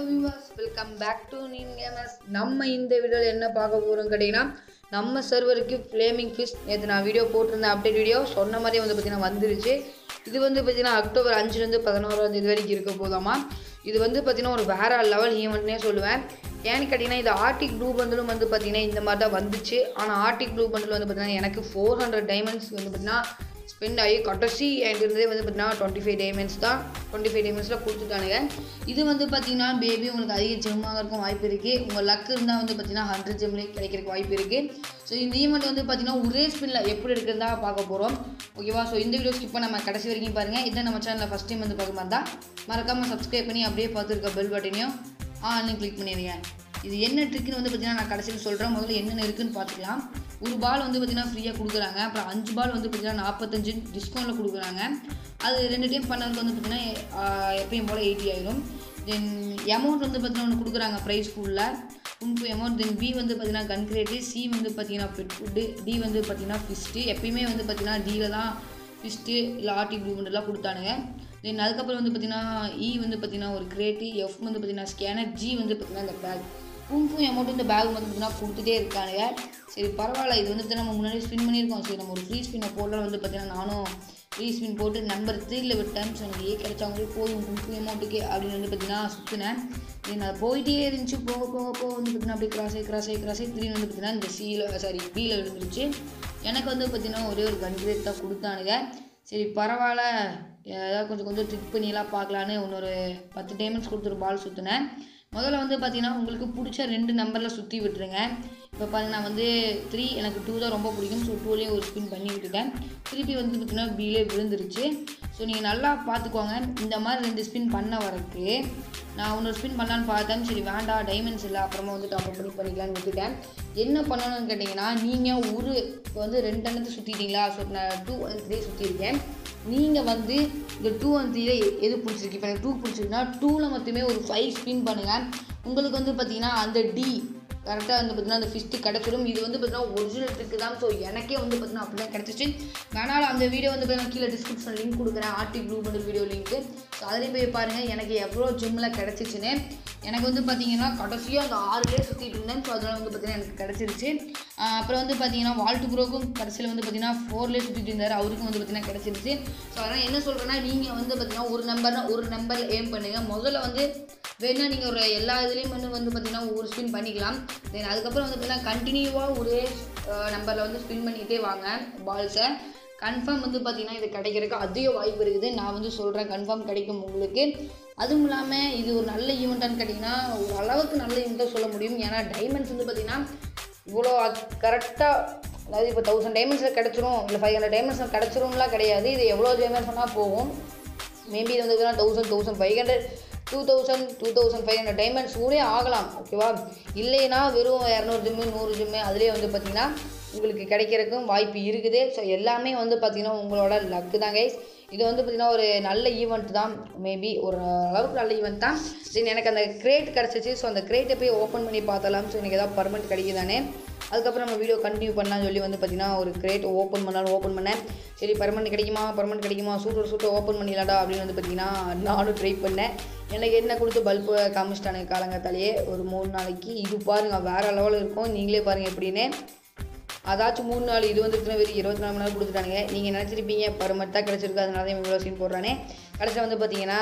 viewers welcome back to நீன் gamers நம்ம இந்த வீடியோவில் என்ன பார்க்க போகிறோம் கேட்டிங்கன்னா நம்ம சர்வருக்கு ஃப்ளேமிங் ஃபிஷ் நேற்று நான் வீடியோ போட்டிருந்தேன் அப்டேட் வீடியோ சொன்ன மாதிரியே வந்து பார்த்திங்கன்னா வந்துருச்சு இது வந்து பார்த்திங்கன்னா அக்டோபர் அஞ்சுலேருந்து பதினோராம் தேதி வரைக்கும் இருக்க போதாமா இது வந்து பார்த்திங்கன்னா ஒரு வேற லெவல் ஈவெண்ட்னே சொல்லுவேன் ஏன்னு கேட்டிங்கன்னா இது ஆர்டிக் ப்ளூ பண்டிலும் வந்து பார்த்திங்கன்னா இந்த மாதிரி தான் வந்துச்சு ஆனால் ஆர்டிக் ப்ளூ பண்டில் வந்து பார்த்திங்கன்னா எனக்கு ஃபோர் ஹண்ட்ரட் டைமண்ட்ஸ் வந்து பார்த்திங்கன்னா ஸ்பெண்ட் ஆகி கடைசி என்கிட்ட இருந்ததே வந்து பார்த்தீங்கன்னா டுவெண்ட்டி ஃபைவ் டைமண்ட்ஸ் தான் டுவெண்ட்டி ஃபைவ் டைமண்ட்ஸில் கொடுத்துட்டானுங்க இது வந்து பார்த்தீங்கன்னா பேபி உங்களுக்கு அதிக ஜெம்மாக இருக்கும் வாய்ப்பு இருக்குது உங்கள் லக் இருந்தால் வந்து பார்த்தீங்கன்னா ஹண்ட்ரட் ஜெம்லேயே கிடைக்கிறதுக்கு வாய்ப்பு இருக்குது ஸோ இந்த ஈவெண்ட் வந்து பார்த்தீங்கன்னா ஒரே ஸ்பின்னில் எப்படி எடுக்கிறதா பார்க்க போகிறோம் ஓகேவா ஸோ இந்த வீடியோ ஸ்கிப் நம்ம கடைசி வரைக்கும் பாருங்கள் இதை நம்ம சேனலில் ஃபஸ்ட் டைம் வந்து பார்க்க மாதிரி தான் மறக்காமல் சப்ஸ்கிரைப் பண்ணி அப்படியே பார்த்துருக்க பெல் பட்டனையும் ஆன்லைன் கிளிக் பண்ணிடுங்க இது என்ன ட்ரிக்குன்னு வந்து பார்த்தீங்கன்னா நான் கடைசியில் சொல்கிறேன் முதல்ல என்னென்ன இருக்குன்னு பார்த்துக்கலாம் ஒரு பால் வந்து பார்த்தீங்கன்னா ஃப்ரீயாக கொடுக்குறாங்க அப்புறம் அஞ்சு பால் வந்து பார்த்தீங்கன்னா நாற்பத்தஞ்சு டிஸ்கவுண்ட்டில் கொடுக்குறாங்க அது ரெண்டு டைம் பண்ணதுக்கு வந்து பார்த்தீங்கன்னா ஆஹ், எப்பயும் போல் எயிட்டி ஆயிரும் தென் அமௌண்ட் வந்து பார்த்தீங்கன்னா ஒன்று கொடுக்குறாங்க ப்ரைஸ் ஃபுல்லில் உன்பு அமௌண்ட் தென் பி வந்து பார்த்தீங்கன்னா கன் கிரேட்டு சி வந்து பார்த்தீங்கன்னா பெட் ஃபுட்டு டி வந்து பார்த்தீங்கன்னா ஃபிஸ்ட்டு எப்பயுமே வந்து பார்த்தீங்கன்னா டியில் தான் ஃபிஸ்ட்டு இல்லை ஆர்டி ப்ளூமெண்ட்லாம் கொடுத்தானுங்க தென் அதுக்கப்புறம் வந்து பார்த்தீங்கன்னா இ வந்து பார்த்தீங்கன்னா ஒரு கிரேட்டு எஃப் வந்து பார்த்தீங்கன்னா ஸ்கேனர் ஜி வந்து பார்த்தீங்கன்னா இந்த பேக் புங்கும் அமௌண்ட் இந்த பேக் வந்து பார்த்தீங்கன்னா கொடுத்துட்டே இருக்கானுங்க சரி பரவாயில்ல இது வந்து நம்ம முன்னாடி ஸ்பின் பண்ணியிருக்கோம் சரி நம்ம ஒரு ஃப்ரீ ஸ்பின்னை போடலாம் வந்து பார்த்தீங்கன்னா நானும் ஃப்ரீ ஸ்பின் போட்டு நம்பர் த்ரீல விட்டேன் ஸோ எனக்கு ஏ கிடைச்சவங்களே போதும் புங்கும் அமௌண்ட்டுக்கு அப்படின்னு வந்து பார்த்தீங்கன்னா சுற்றினேன் தென் அது போயிட்டே இருந்துச்சு போக போக போக வந்து பார்த்தீங்கன்னா அப்படியே கிராஸ் ஆகி கிராஸ் ஆகி கிராஸ் ஆகி திடீர்னு வந்து பார்த்தீங்கன்னா இந்த சியில் சாரி பியில் விழுந்துருச்சு எனக்கு வந்து பார்த்தீங்கன்னா ஒரே ஒரு கன் கிரேட் தான் கொடுத்தானுங்க சரி பரவாயில்ல ஏதாவது கொஞ்சம் கொஞ்சம் ட்ரிக் பண்ணியெல்லாம் பார்க்கலான்னு இன்னொரு பத்து டைமண்ட்ஸ் கொடுத்து ஒரு பால் சுற்றினேன் முதல்ல வந்து பார்த்தீங்கன்னா உங்களுக்கு பிடிச்ச ரெண்டு நம்பரில் சுற்றி விட்டுருங்க இப்போ பாருங்க நான் வந்து த்ரீ எனக்கு டூ தான் ரொம்ப பிடிக்கும் ஸோ டூலேயும் ஒரு ஸ்பின் பண்ணி விட்டுட்டேன் திருப்பி வந்து பார்த்தீங்கன்னா பிலே விழுந்துருச்சு ஸோ நீங்கள் நல்லா பார்த்துக்கோங்க இந்த மாதிரி ரெண்டு ஸ்பின் பண்ண வரக்கு நான் இன்னொரு ஸ்பின் பண்ணலான்னு பார்த்தேன் சரி வேண்டாம் டைமண்ட்ஸ் இல்லை அப்புறமா வந்து டாப் பண்ணி பண்ணிக்கலான்னு விட்டுட்டேன் என்ன பண்ணணும்னு கேட்டிங்கன்னா நீங்கள் ஒரு இப்போ வந்து ரெண்டு எண்ணத்தை சுற்றிட்டீங்களா ஸோ நான் டூ அண்ட் த்ரீ சுற்றிருக்கேன் நீங்கள் வந்து இந்த டூ அண்ட் த்ரீல எது பிடிச்சிருக்கு இப்போ எனக்கு டூ பிடிச்சிருக்குன்னா டூவில் மட்டுமே ஒரு ஃபைவ் ஸ்பின் பண்ணுங்கள் உங்களுக்கு வந்து பார்த்தீங்கன்னா அந்த டி கரெக்டாக வந்து பார்த்தீங்கன்னா அந்த ஃபிஸ்ட்டு கிடச்சிடும் இது வந்து பார்த்தீங்கன்னா ஒரிஜினல் ட்ரிக்கு தான் ஸோ எனக்கே வந்து பார்த்தீங்கன்னா அப்படி தான் கிடச்சிச்சு வேணாலும் அந்த வீடியோ வந்து பார்த்தீங்கன்னா கீழே டிஸ்கிரிப்ஷன் லிங்க் கொடுக்குறேன் ஆர்டிக் ப்ளூ பண்டில் வீடியோ லிங்க்கு ஸோ அதிலையும் போய் பாருங்கள் எனக்கு எவ்வளோ ஜிம்மில் கிடச்சிச்சுன்னு எனக்கு வந்து பார்த்தீங்கன்னா கடைசியாக அந்த ஆறுலேயே சுற்றிட்டு இருந்தேன் ஸோ அதனால் வந்து பார்த்தீங்கன்னா எனக்கு கிடச்சிருச்சு ஆஹ் அப்புறம் வந்து பார்த்தீங்கன்னா வால்ட்டு ப்ரோக்கும் கடைசியில் வந்து பார்த்தீங்கன்னா ஃபோர்லேயே சுற்றிட்டு இருந்தார் அவருக்கும் வந்து பார்த்தீங்கன்னா கிடச்சிருச்சு ஸோ அதனால் என்ன சொல்கிறேன்னா நீங்கள் வந்து பார்த்தீங்கன்னா ஒரு நம்பர்னா ஒரு நம்பரில் ஏம் பண்ணுங்கள் முதல்ல வந்து வேணா நீங்கள் ஒரு எல்லா இதுலேயும் வந்து வந்து பார்த்தீங்கன்னா ஒரு ஸ்பின் பண்ணிக்கலாம் தென் அதுக்கப்புறம் வந்து பார்த்தீங்கன்னா கண்டினியூவாக ஒரே நம்பரில் வந்து ஸ்பின் பண்ணிகிட்டே வாங்க பால்ஸை கன்ஃபார்ம் வந்து பார்த்தீங்கன்னா இது கிடைக்கிறதுக்கு அதிக வாய்ப்பு இருக்குது நான் வந்து சொல்கிறேன் கன்ஃபார்ம் கிடைக்கும் உங்களுக்கு அதுவும் இல்லாமல் இது ஒரு நல்ல ஈவெண்ட்டான்னு கேட்டிங்கன்னா ஒரு அளவுக்கு நல்ல ஈவெண்ட்டாக சொல்ல முடியும் ஏன்னா டைமண்ட்ஸ் வந்து பார்த்தீங்கன்னா இவ்வளோ கரெக்டாக அதாவது இப்போ தௌசண்ட் டைமண்ட்ஸில் கிடச்சிரும் இல்லை ஃபைவ் ஹண்ட்ரட் டைமண்ட்ஸில் கிடச்சிரும்லாம் கிடையாது இது எவ்வளோ டைமண்ட்ஸ் சொன்னால் போகும் மேபி இது வந்து thousand thousand five hundred two thousand two thousand five hundred diamonds கூட ஆகலாம் ஓகேவா இல்லைன்னா வெறும் இரநூறு ஜிம்மு நூறு ஜிம்மு அதுலேயே வந்து பார்த்தீங்கன்னா உங்களுக்கு கிடைக்கிறதுக்கும் வாய்ப்பு இருக்குது ஸோ எல்லாமே வந்து பார்த்தீங்கன்னா உங்களோட லக்கு தான் கைஸ் இது வந்து பார்த்தீங்கன்னா ஒரு நல்ல ஈவெண்ட் தான் மேபி ஒரு அளவுக்கு நல்ல ஈவெண்ட் தான் தென் எனக்கு அந்த கிரேட் கிடச்சிச்சு ஸோ அந்த கிரேட்டை போய் ஓப்பன் பண்ணி பார்த்தலாம் ஸோ எனக்கு ஏதாவது பர்மனெண்ட் கிடைக்குதானே அதுக்கப்புறம் நம்ம வீடியோ கண்டினியூ பண்ணலாம்னு சொல்லி வந்து பார்த்தீங்கன்னா ஒரு கிரேட் ஓப்பன் பண்ணாலும் ஓப்பன் பண்ணேன் சரி பர்மனெண்ட் கிடைக்குமா பர்மனெண்ட் கிடைக்குமா சூட்டர் சூட்டர் ஓப்பன் பண்ணிடலாடா அப்படின்னு வந்து பார்த்தீங்கன்னா நானும் ட்ரை பண்ணேன் எனக்கு என்ன கொடுத்து பல்பு காமிச்சிட்டானுங்க காலங்கத்தாலேயே ஒரு மூணு நாளைக்கு இது பாருங்கள் வேறு லெவலில் இருக்கும் நீங்களே பாருங்கள் எப்படின்னு அதாச்சும் மூணு நாள் இது வந்து வெறும் இருபத்தி நாலு மணி நேரம் கொடுத்துட்டானுங்க நீங்கள் நினச்சிருப்பீங்க பருமட் தான் கிடச்சிருக்கு அதனால தான் இவ்வளோ சீன் போடுறானே கடைசியில் வந்து பார்த்தீங்கன்னா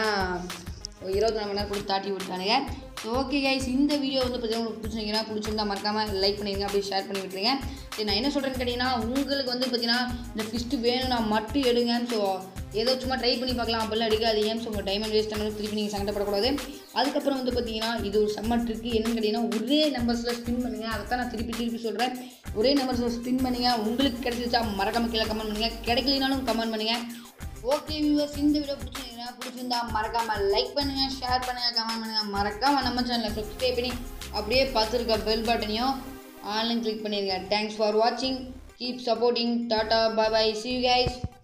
ஒரு இருபத்தி நாலு மணி நேரம் கொடுத்து தாட்டி விட்டானுங்க ஸோ ஓகே கைஸ் இந்த வீடியோ வந்து பார்த்தீங்கன்னா உங்களுக்கு பிடிச்சிருந்தீங்கன்னா பிடிச்சிருந்தா மறக்காமல் லைக் பண்ணிடுங்க அப்படியே ஷேர் பண்ணி விட்டுருங்க சரி நான் என்ன சொல்கிறேன்னு கேட்டிங்கன்னா உங்களுக்கு வந்து பார்த்தீங்கன்னா இந்த ஃபிஸ்ட்டு வேணும்னா மட்டும் எடுங்க ஸோ ஏதோ சும்மா ட்ரை பண்ணி பார்க்கலாம் அப்படிலாம் எடுக்காதீங்க ஸோ உங்கள் டைமண்ட் வேஸ்ட் பண்ணி திருப்பி நீங்கள் சங்கடப்படக்கூடாது அதுக்கப்புறம் வந்து பார்த்தீங்கன்னா இது ஒரு செம்ம ட்ரிக்கு என்னன்னு கேட்டிங்கன்னா ஒரே நம்பர்ஸில் ஸ்பின் பண்ணுங்கள் அதை தான் நான் திருப்பி திருப்பி சொல்கிறேன் ஒரே நம்பர்ஸில் ஸ்பின் பண்ணுங்கள் உங்களுக்கு கிடைச்சிச்சா மறக்காம கீழே கமெண்ட் பண்ணுங்கள் கிடைக்கலனாலும் கமெண்ட் பண்ணுங்கள் ஓகே வியூவர்ஸ் இந்த வீடியோ பிடிச்சிருந்தீங்கன்னா பிடிச்சிருந்தா மறக்காம லைக் பண்ணுங்க ஷேர் பண்ணுங்க கமெண்ட் பண்ணுங்க மறக்காம நம்ம சேனலை சப்ஸ்கிரைப் பண்ணி அப்படியே பார்த்துருக்க பெல் பட்டனையும் ஆன்லைன் கிளிக் பண்ணிடுங்க தேங்க்ஸ் ஃபார் வாட்சிங் keep supporting tata bye bye see you guys